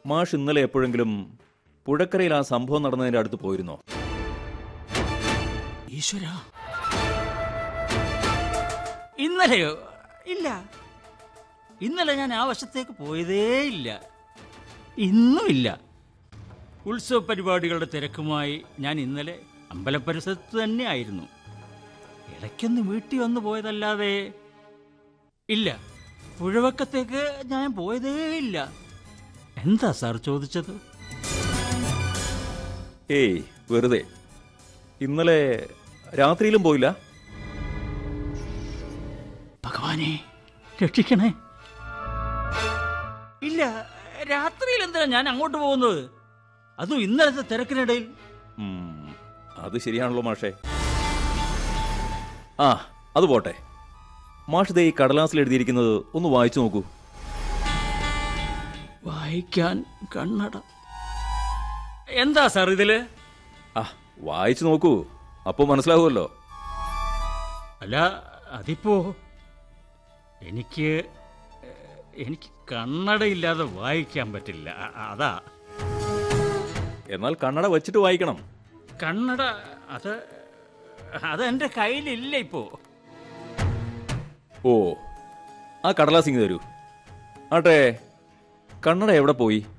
മാഷ് ഇന്നലെ എപ്പോഴെങ്കിലും പുഴക്കരയിൽ ആ സംഭവം നടന്നതിന്റെ അടുത്ത് പോയിരുന്നോ ഈശ്വര ഇന്നലെയോ ഇല്ല ഇന്നലെ ഞാൻ ആ വശത്തേക്ക് പോയതേ ഇല്ല ഇന്നുമില്ല ഉത്സവ പരിപാടികളുടെ തിരക്കുമായി ഞാൻ ഇന്നലെ അമ്പലപരിസരത്ത് തന്നെ ആയിരുന്നു ഇടയ്ക്കൊന്ന് വീട്ടിൽ വന്നു പോയതല്ലാതെ ഇല്ല പുഴവക്കത്തേക്ക് ഞാൻ പോയതേ ഇല്ല എന്താ സാർ ചോദിച്ചത് ഏയ് വെറുതെ ഇന്നലെ രാത്രിയിലും പോയില്ല ഭഗവാനെ രക്ഷിക്കണേ ഇല്ല രാത്രിയിൽ എന്തിനാ ഞാൻ അങ്ങോട്ട് പോകുന്നത് അതും ഇന്നലത്തെ തിരക്കിനിടയിൽ ഉം, അത് ശരിയാണല്ലോ മാഷേ ആ അത് പോട്ടെ മാഷ് ദേ ഈ കടലാസിൽ എഴുതിയിരിക്കുന്നത് ഒന്ന് വായിച്ചു നോക്കൂ വായിക്കാൻ കണ്ണട എന്താ സാർ ഇതില് ആ വായിച്ചു നോക്കൂ അപ്പോൾ മനസ്സിലാവുമല്ലോ അല്ല അതിപ്പോ എനിക്ക് ഏഹ്, എനിക്ക് കണ്ണടയില്ലാതെ വായിക്കാൻ പറ്റില്ല അ- അതാ എന്നാൽ കണ്ണട വെച്ചിട്ട് വായിക്കണം കണ്ണട അത് അത് എൻ്റെ കയ്യിലില്ല ഇപ്പോ ഓ ആ കടലാസ് ഇങ്ങ് തരൂ ആട്ടെ കണ്ണട എവിടെ പോയി